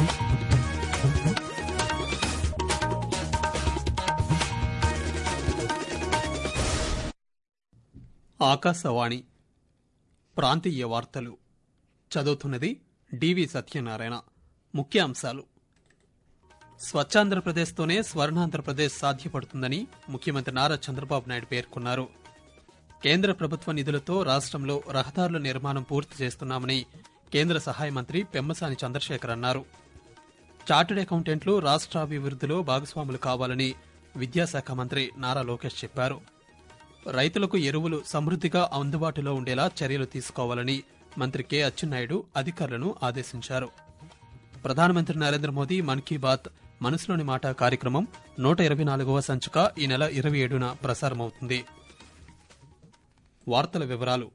ఆకాశవాణి ప్రాంతీయ వార్తలు చదువుతున్నది డివి సత్యనారాయణ ముఖ్య అంశాలు స్వచ్ఛాంధ్రప్రదేశ్తోనే స్వర్ణాంధ్రప్రదేశ్ సాధ్యపడుతుందని ముఖ్యమంత్రి నారా చంద్రబాబు నాయుడు పేర్కొన్నారు కేంద్ర ప్రభుత్వ నిధులతో రాష్ట్రంలో రహదారుల నిర్మాణం పూర్తి చేస్తున్నామని కేంద్ర సహాయ మంత్రి పెమ్మసాని చంద్రశేఖర్ అన్నారు చార్టెడ్ అకౌంటెంట్లు రాష్ట్రాభివృద్ధిలో భాగస్వాములు కావాలని విద్యాశాఖ మంత్రి నారా లోకేష్ చెప్పారు రైతులకు ఎరువులు సమృద్దిగా అందుబాటులో ఉండేలా చర్యలు తీసుకోవాలని మంత్రి కె అచ్చెన్నాయుడు అధికారులను ఆదేశించారు ప్రధానమంత్రి నరేంద్ర మోదీ మన్ కీ బాత్ మనసులోని మాట కార్యక్రమం నూట ఇరవై నాలుగవ సంచిక ఈ నెల ఇరవై ఏడున ప్రసారమవుతుంది వార్తల వివరాలు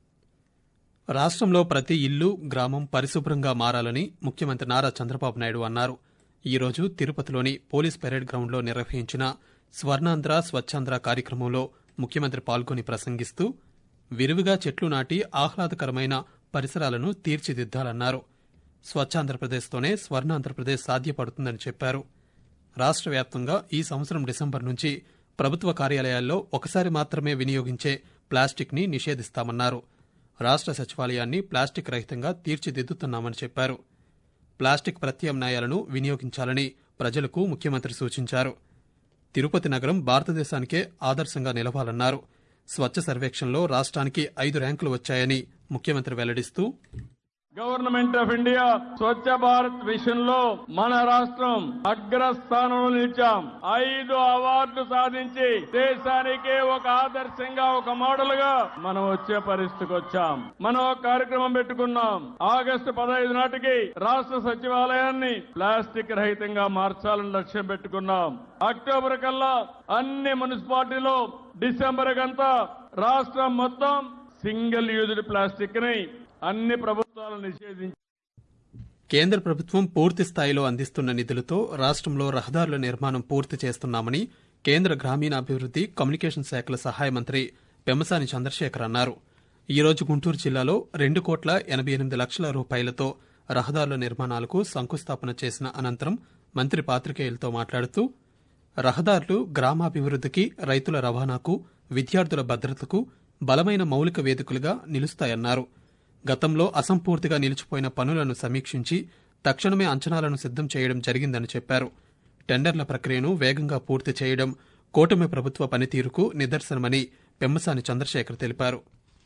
రాష్ట్రంలో ప్రతి ఇల్లు గ్రామం పరిశుభ్రంగా మారాలని ముఖ్యమంత్రి నారా చంద్రబాబు నాయుడు అన్నారు ఈ రోజు తిరుపతిలోని పోలీస్ పెరేడ్ గ్రౌండ్లో నిర్వహించిన స్వర్ణాంధ్ర స్వచ్ఛాంధ్ర కార్యక్రమంలో ముఖ్యమంత్రి పాల్గొని ప్రసంగిస్తూ విరివిగా చెట్లు నాటి ఆహ్లాదకరమైన పరిసరాలను తీర్చిదిద్దాలన్నారు స్వచ్ఛాంధ్రప్రదేశ్తోనే స్వర్ణాంధ్రప్రదేశ్ సాధ్యపడుతుందని చెప్పారు రాష్ట్ర వ్యాప్తంగా ఈ సంవత్సరం డిసెంబర్ నుంచి ప్రభుత్వ కార్యాలయాల్లో ఒకసారి మాత్రమే వినియోగించే ప్లాస్టిక్ ని నిషేధిస్తామన్నారు రాష్ట్ర సచివాలయాన్ని ప్లాస్టిక్ రహితంగా తీర్చిదిద్దుతున్నామని చెప్పారు ప్లాస్టిక్ ప్రత్యామ్నాయాలను వినియోగించాలని ప్రజలకు ముఖ్యమంత్రి సూచించారు తిరుపతి నగరం భారతదేశానికే ఆదర్శంగా నిలవాలన్నారు స్వచ్ఛ సర్వేక్షణలో రాష్ట్రానికి ఐదు ర్యాంకులు వచ్చాయని ముఖ్యమంత్రి వెల్లడిస్తూ government of India Swachh Bharat విషయంలో మన రాష్ట్రం అగ్రస్థానంలో నిలిచాం ఐదు అవార్డులు సాధించి దేశానికే ఒక ఆదర్శంగా ఒక మోడల్ గా మనం వచ్చే పరిస్థితికి వచ్చాం మనం ఒక కార్యక్రమం పెట్టుకున్నాం ఆగస్టు పదహైదు నాటికి రాష్ట్ర సచివాలయాన్ని ప్లాస్టిక్ రహితంగా మార్చాలని లక్ష్యం పెట్టుకున్నాం అక్టోబర్ కల్లా అన్ని మున్సిపాలిటీలో డిసెంబర్ కంతా రాష్ట్రం మొత్తం సింగిల్ యూజ్డ్ ప్లాస్టిక్ ని అన్ని ప్రభుత్వాలు నిషేధించి కేంద్ర ప్రభుత్వం పూర్తి స్థాయిలో అందిస్తున్న నిధులతో రాష్ట్రంలో రహదారుల నిర్మాణం పూర్తి చేస్తున్నామని కేంద్ర గ్రామీణాభివృద్ది కమ్యూనికేషన్ శాఖల సహాయ మంత్రి పెమ్మసాని చంద్రశేఖర్ అన్నారు ఈ రోజు గుంటూరు జిల్లాలో రెండు కోట్ల ఎనబై ఎనిమిది లక్షల రూపాయలతో రహదారుల నిర్మాణాలకు శంకుస్థాపన చేసిన అనంతరం మంత్రి పాత్రికేయులతో మాట్లాడుతూ రహదారులు గ్రామాభివృద్దికి రైతుల రవాణాకు విద్యార్థుల భద్రతకు బలమైన మౌలిక వేదికలుగా నిలుస్తాయన్నారు గతంలో అసంపూర్తిగా నిలిచిపోయిన పనులను సమీక్షించి తక్షణమే అంచనాలను సిద్దం చేయడం జరిగిందని చెప్పారు టెండర్ల ప్రక్రియను వేగంగా పూర్తి చేయడం కూటమి ప్రభుత్వ పనితీరుకు నిదర్శనమని పెమ్మసాని చంద్రశేఖర్ తెలిపారు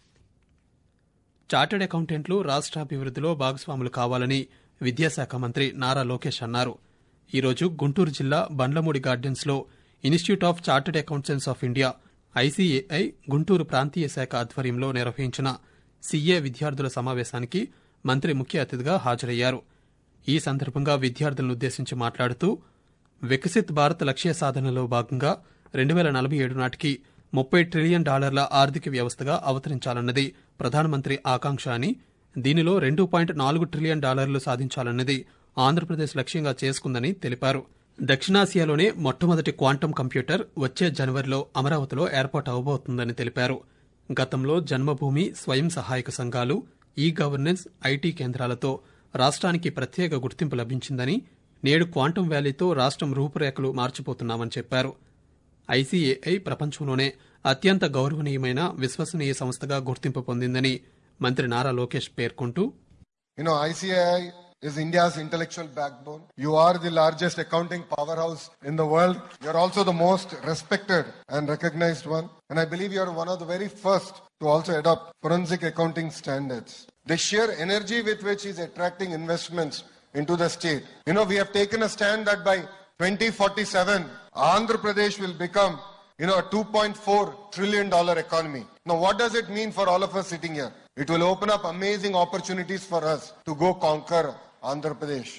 చార్టెడ్ అకౌంటెంట్లు రాష్ట్రాభివృద్దిలో భాగస్వాములు కావాలని విద్యాశాఖ మంత్రి నారా లోకేష్ అన్నారు ఈ రోజు గుంటూరు జిల్లా బండ్లమూడి గార్డెన్స్ లో institute of chartered accountants of India ICAI Guntur ప్రాంతీయ శాఖ ఆధ్వర్యంలో నిర్వహించిన సీఏ విద్యార్థుల సమావేశానికి మంత్రి ముఖ్య అతిథిగా హాజరయ్యారు ఈ సందర్భంగా విద్యార్థులను ఉద్దేశించి మాట్లాడుతూ వికసిత్ భారత్ లక్ష్య సాధనలో భాగంగా రెండు వేల నలభై ఏడు నాటికి ముప్పై ట్రిలియన్ డాలర్ల ఆర్థిక వ్యవస్థగా అవతరించాలన్నది ప్రధానమంత్రి ఆకాంక్ష అని దీనిలో రెండు పాయింట్ నాలుగు ట్రిలియన్ డాలర్లు సాధించాలన్నది ఆంధ్రప్రదేశ్ లక్ష్యంగా చేసుకుందని తెలిపారు దక్షిణాసియాలోనే మొట్టమొదటి క్వాంటం కంప్యూటర్ వచ్చే జనవరిలో అమరావతిలో ఏర్పాటు అవబోతుందని తెలిపారు గతంలో జన్మభూమి స్వయం సహాయక సంఘాలు ఈ గవర్నెన్స్ ఐటీ కేంద్రాలతో రాష్ట్రానికి ప్రత్యేక గుర్తింపు లభించిందని నేడు క్వాంటం వ్యాలీతో రాష్ట్రం రూపురేఖలు మార్చిపోతున్నామని చెప్పారు ఐసీఏఐ ప్రపంచంలోనే అత్యంత గౌరవనీయమైన విశ్వసనీయ సంస్థగా గుర్తింపు పొందిందని మంత్రి నారా లోకేష్ పేర్కొంటూ You know, ICAI is India's intellectual backbone. You are the largest accounting powerhouse in the world. You're also the most respected and recognized one. And I believe you're one of the very first to also adopt forensic accounting standards. The sheer energy with which is attracting investments into the state. You know, we have taken a stand that by 2047, Andhra Pradesh will become you know, a 2.4 trillion dollar economy. Now, what does it mean for all of us sitting here? It will open up amazing opportunities for us to go conquer Andhra Pradesh.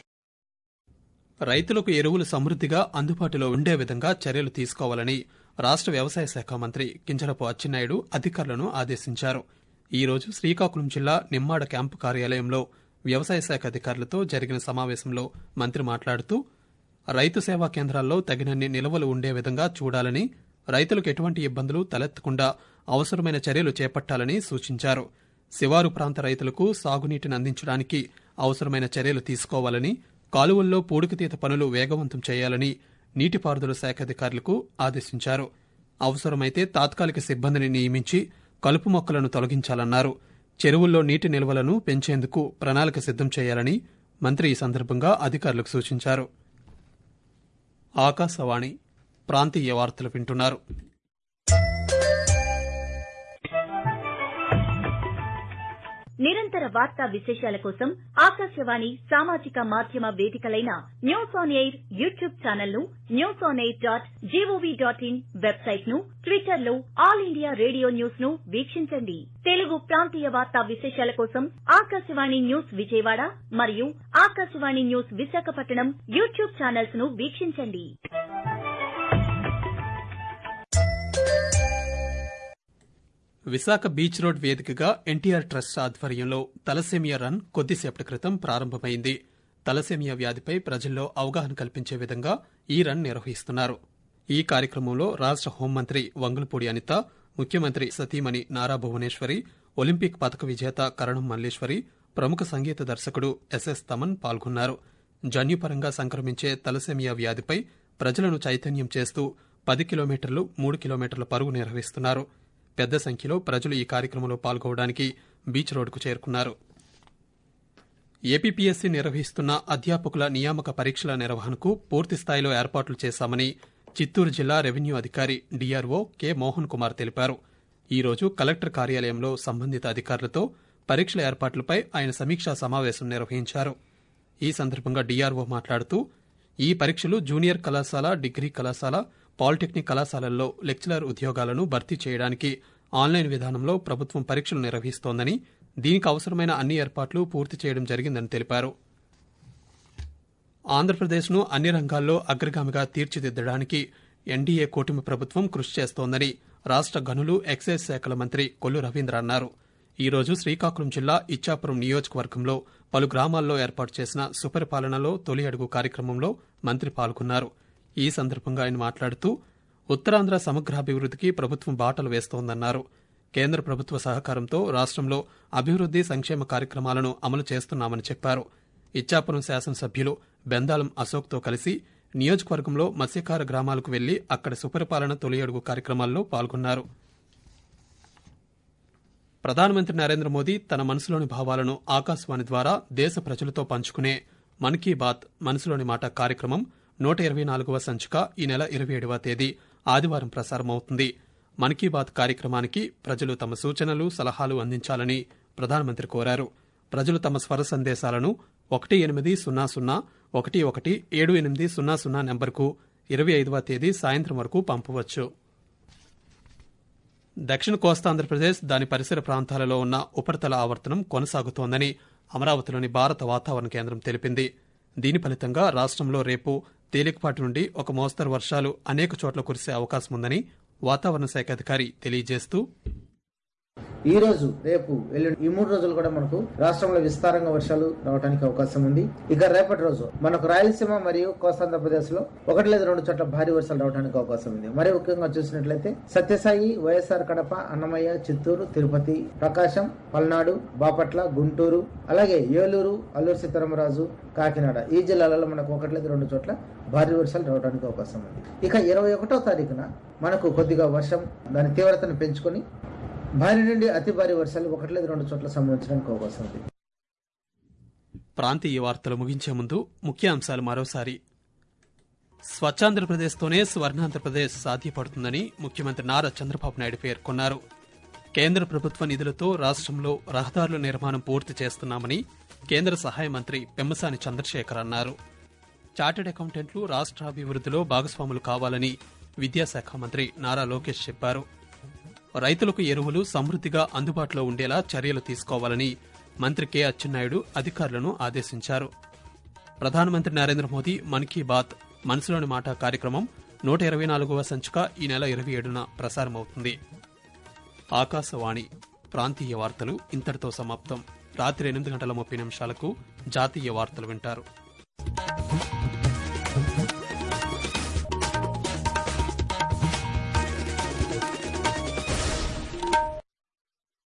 రైతులకు ఎరువులు సమృద్దిగా అందుబాటులో ఉండే విధంగా చర్యలు తీసుకోవాలని రాష్ట్ర వ్యవసాయ శాఖ మంత్రి కింజరపు అచ్చెన్నాయుడు అధికారులను ఆదేశించారు ఈ రోజు శ్రీకాకుళం జిల్లా నిమ్మాడ క్యాంపు కార్యాలయంలో వ్యవసాయ శాఖ అధికారులతో జరిగిన సమావేశంలో మంత్రి మాట్లాడుతూ రైతు సేవా కేంద్రాల్లో తగినన్ని నిల్వలు ఉండే విధంగా చూడాలని రైతులకు ఎటువంటి ఇబ్బందులు తలెత్తకుండా అవసరమైన చర్యలు చేపట్టాలని సూచించారు శివారు ప్రాంత రైతులకు సాగునీటిని అందించడానికి అవసరమైన చర్యలు తీసుకోవాలని కాలువల్లో పూడికతీత పనులు వేగవంతం చేయాలని నీటిపారుదల శాఖ అధికారులకు ఆదేశించారు అవసరమైతే తాత్కాలిక సిబ్బందిని నియమించి కలుపు మొక్కలను తొలగించాలన్నారు చెరువుల్లో నీటి నిల్వలను పెంచేందుకు ప్రణాళిక సిద్దం చేయాలని మంత్రి ఈ సందర్భంగా అధికారులకు సూచించారు ఆకాశవాణి ప్రాంతీయ వార్తలు వింటున్నారు నిరంతర వార్తా విశేషాల కోసం ఆకాశవాణి సామాజిక మాధ్యమ వేదికలైన news on air YouTube channel ను news on air dot gov dot in website ను ట్విట్టర్ లో ఆల్ ఇండియా రేడియో న్యూస్ ను వీక్షించండి తెలుగు ప్రాంతీయ వార్తా విశేషాల కోసం ఆకాశవాణి న్యూస్ విజయవాడ మరియు Akashvani news Visakhapatnam YouTube channels ను వీక్షించండి విశాఖ బీచ్ రోడ్ వేదికగా ఎన్టీఆర్ ట్రస్ట్ ఆధ్వర్యంలో తలసేమియా రన్ కొద్దిసేపటి క్రితం ప్రారంభమైంది తలసేమియా వ్యాధిపై ప్రజల్లో అవగాహన కల్పించే విధంగా ఈ రన్ నిర్వహిస్తున్నారు ఈ కార్యక్రమంలో రాష్ట హోంమంత్రి వంగులపూడి అనిత ముఖ్యమంత్రి సతీమణి నారా భువనేశ్వరి ఒలింపిక్ పథక విజేత కరణం మల్లేశ్వరి ప్రముఖ సంగీత దర్శకుడు ఎస్ఎస్ తమన్ పాల్గొన్నారు జన్యుపరంగా సంక్రమించే తలసేమియా వ్యాధిపై ప్రజలను చైతన్యం చేస్తూ పది కిలోమీటర్లు మూడు కిలోమీటర్ల పరుగు నిర్వహిస్తున్నారు పెద్ద సంఖ్యలో ప్రజలు ఈ కార్యక్రమంలో పాల్గొవడానికి బీచ్ రోడ్డుకు చేరుకున్నారు ఏపీపీఎస్సీ నిర్వహిస్తున్న అధ్యాపకుల నియామక పరీక్షల నిర్వహణకు పూర్తి స్థాయిలో ఏర్పాట్లు చేశామని చిత్తూరు జిల్లా రెవెన్యూ అధికారి డీఆర్ఓ కె మోహన్ కుమార్ తెలిపారు ఈ రోజు కలెక్టర్ కార్యాలయంలో సంబంధిత అధికారులతో పరీక్షల ఏర్పాట్లపై ఆయన సమీక్షా సమావేశం నిర్వహించారు ఈ సందర్భంగా డీఆర్ఓ మాట్లాడుతూ ఈ పరీక్షలు జూనియర్ కళాశాల డిగ్రీ కళాశాల పాలిటెక్నిక్ కళాశాలల్లో లెక్చరర్ ఉద్యోగాలను భర్తీ చేయడానికి ఆన్లైన్ విధానంలో ప్రభుత్వం పరీక్షలు నిర్వహిస్తోందని దీనికి అవసరమైన అన్ని ఏర్పాట్లు పూర్తి చేయడం జరిగిందని తెలిపారు ఆంధ్రప్రదేశ్ను అన్ని రంగాల్లో అగ్రగామిగా తీర్చిదిద్దడానికి ఎన్డీఏ కూటమి ప్రభుత్వం కృషి చేస్తోందని రాష్ట గనులు ఎక్సైజ్ శాఖల మంత్రి కొల్లు రవీంద్ర అన్నారు ఈ రోజు శ్రీకాకుళం జిల్లా ఇచ్చాపురం నియోజకవర్గంలో పలు గ్రామాల్లో ఏర్పాటు చేసిన సుపరిపాలనలో తొలి అడుగు కార్యక్రమంలో మంత్రి పాల్గొన్నారు ఈ సందర్భంగా ఆయన మాట్లాడుతూ ఉత్తరాంధ్ర సమగ్రాభివృద్ధికి ప్రభుత్వం బాటలు వేస్తోందన్నారు కేంద్ర ప్రభుత్వ సహకారంతో రాష్ట్రంలో అభివృద్ది సంక్షేమ కార్యక్రమాలను అమలు చేస్తున్నామని చెప్పారు ఇచ్చాపురం శాసనసభ్యులు బెందాలం అశోక్తో కలిసి నియోజకవర్గంలో మత్స్యకార గ్రామాలకు వెళ్లి అక్కడ సుపరిపాలన తొలి అడుగు కార్యక్రమాల్లో పాల్గొన్నారు ప్రధానమంత్రి నరేంద్ర మోదీ తన మనసులోని భావాలను ఆకాశవాణి ద్వారా దేశ ప్రజలతో పంచుకునే మన్ కీ బాత్ మనసులోని మాట కార్యక్రమం నూట ఇరవై నాలుగవ సంచిక ఈ నెల ఇరవై ఏడవ తేదీ ఆదివారం ప్రసారమవుతుంది మన్ కీ బాత్ కార్యక్రమానికి ప్రజలు తమ సూచనలు సలహాలు అందించాలని ప్రధానమంత్రి కోరారు ప్రజలు తమ స్వర సందేశాలను ఒకటి ఎనిమిది సున్నా సున్నా ఒకటి ఒకటి ఏడు ఎనిమిది సున్నా సున్నా నెంబర్కు ఇరవై ఐదవ తేదీ సాయంత్రం వరకు పంపవచ్చు దక్షిణ కోస్తాంధ్రప్రదేశ్ దాని పరిసర ప్రాంతాలలో ఉన్న ఉపరితల ఆవర్తనం కొనసాగుతోందని అమరావతిలోని భారత వాతావరణ కేంద్రం తెలిపింది దీని ఫలితంగా రాష్ట్రంలో రేపు తేలికపాటి నుండి ఒక మోస్తరు వర్షాలు అనేక చోట్ల కురిసే అవకాశం ఉందని వాతావరణ శాఖ అధికారి తెలియజేస్తూ ఈ రోజు రేపు ఎల్లుండి ఈ మూడు రోజులు కూడా మనకు రాష్ట్రంలో విస్తారంగా వర్షాలు రావడానికి అవకాశం ఉంది ఇక రేపటి రోజు మనకు రాయలసీమ మరియు కోస్తాంధ్రప్రదేశ్ లో ఒకటి లేదా రెండు చోట్ల భారీ వర్షాలు రావడానికి అవకాశం ఉంది మరి ముఖ్యంగా చూసినట్లయితే సత్యసాయి వైఎస్ఆర్ కడప అన్నమయ్య చిత్తూరు తిరుపతి ప్రకాశం పల్నాడు బాపట్ల గుంటూరు అలాగే ఏలూరు అల్లూరు సీతారామరాజు కాకినాడ ఈ జిల్లాలలో మనకు ఒకటి లేదా రెండు చోట్ల భారీ వర్షాలు రావడానికి అవకాశం ఉంది ఇక ఇరవై ఒకటో తారీఖున మనకు కొద్దిగా వర్షం దాని తీవ్రతను పెంచుకొని భారీ నుండి అతి భారీ వర్షాలు ఒకటి లేదా రెండు చోట్ల సంభవించడానికి అవకాశం ఉంది ప్రాంతీయ వార్తలు ముగించే ముందు ముఖ్యాంశాలు మరోసారి స్వచ్ఛాంధ్రప్రదేశ్తోనే స్వర్ణాంధ్రప్రదేశ్ సాధ్యపడుతుందని ముఖ్యమంత్రి నారా చంద్రబాబు నాయుడు పేర్కొన్నారు కేంద్ర ప్రభుత్వ నిధులతో రాష్ట్రంలో రహదారుల నిర్మాణం పూర్తి చేస్తున్నామని కేంద్ర సహాయ మంత్రి పెమ్మసాని చంద్రశేఖర్ అన్నారు చార్టెడ్ అకౌంటెంట్లు రాష్ట్రాభివృద్ధిలో భాగస్వాములు కావాలని విద్యాశాఖ మంత్రి నారా లోకేష్ చెప్పారు రైతులకు ఎరువులు సమృద్దిగా అందుబాటులో ఉండేలా చర్యలు తీసుకోవాలని మంత్రి కె అచ్చెన్నాయుడు అధికారులను ఆదేశించారు ప్రధానమంత్రి నరేంద్ర మోదీ మన్ కీ బాత్ మనసులోని మాట కార్యక్రమం నూట ఇరవై నాలుగవ సంచిక ఈ నెల ఇరవై ఏడున ప్రసారమవుతుంది ఆకాశవాణి ప్రాంతీయ వార్తలు ఇంతటితో సమాప్తం రాత్రి ఎనిమిది గంటల ముప్పై నిమిషాలకు జాతీయ వార్తలు వింటారు